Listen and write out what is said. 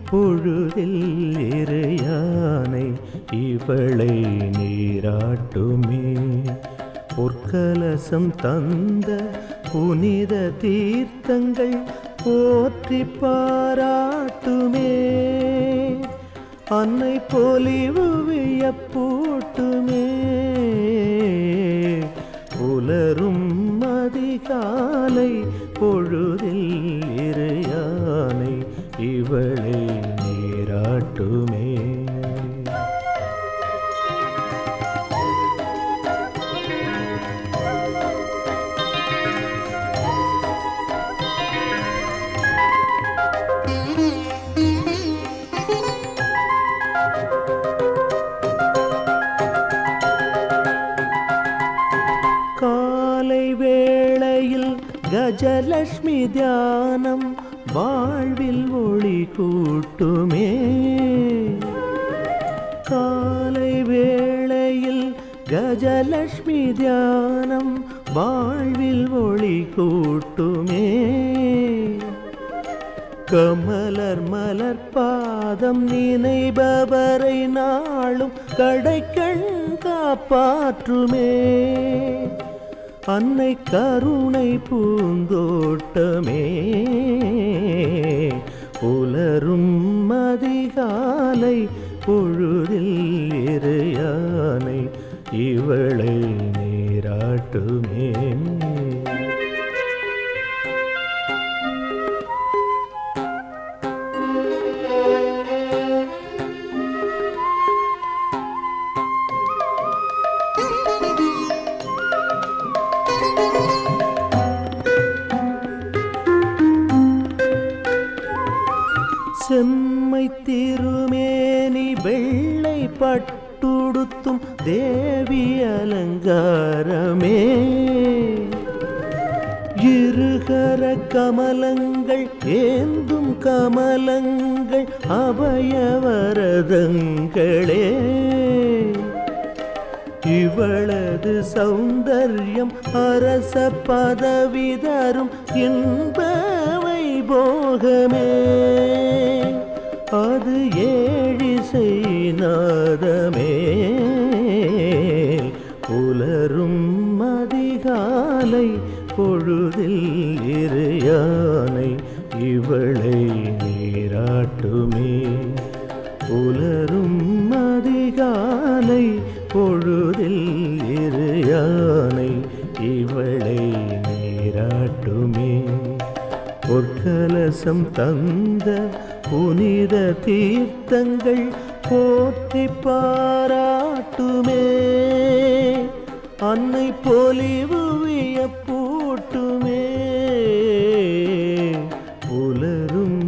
பொழுதில் இறையானை இவளை நீராட்டுமே பொற்கலசம் தந்த புனித தீர்த்தங்கள் போற்றி பாராட்டுமே அன்னை பொலிவு வியப்பூட்டுமே புலரும் அதிகாலை பொழுதில் இறையானை இவளை நீராட்டுமே காலை வேளையில் கஜலட்சுமி தியானம் வாழ்வில் ஒளி கூட்டுமே காலை வேளையில் கஜலட்சுமி தியானம் வாழ்வில் ஒளி கூட்டுமே கமலர் மலர் பாதம் நினைபவரை நாளும் கடைக்கண் காப்பாற்றுமே அன்னை கருணை பூந்தோட்டமே புலரும் அதிகாலை பொழுதில் இறையானை இவளை நீராட்டுமே செம்மை திருமேனி வெள்ளை பட்டுடுத்தும் தேவி அலங்காரமே இருகர கமலங்கள் ஏந்தும் கமலங்கள் அபயவரதங்களே இவளது சௌந்தர்யம் அரச பதவி தரும் இன்ப வைபோகமே அது ஏழிசை நாதமே புலரும் அதிகாலை பொழுதில் இறையானை இவளை நீராட்டுமே புலரும் அதிகாலை பொழுதில் இறையானை இவளை நீராட்டுமே பொற்கலசம் தந்த புனித தீர்த்தங்கள் போற்றி பாராட்டுமே அன்னை பொலிவு வியப்பூட்டுமே புலரும்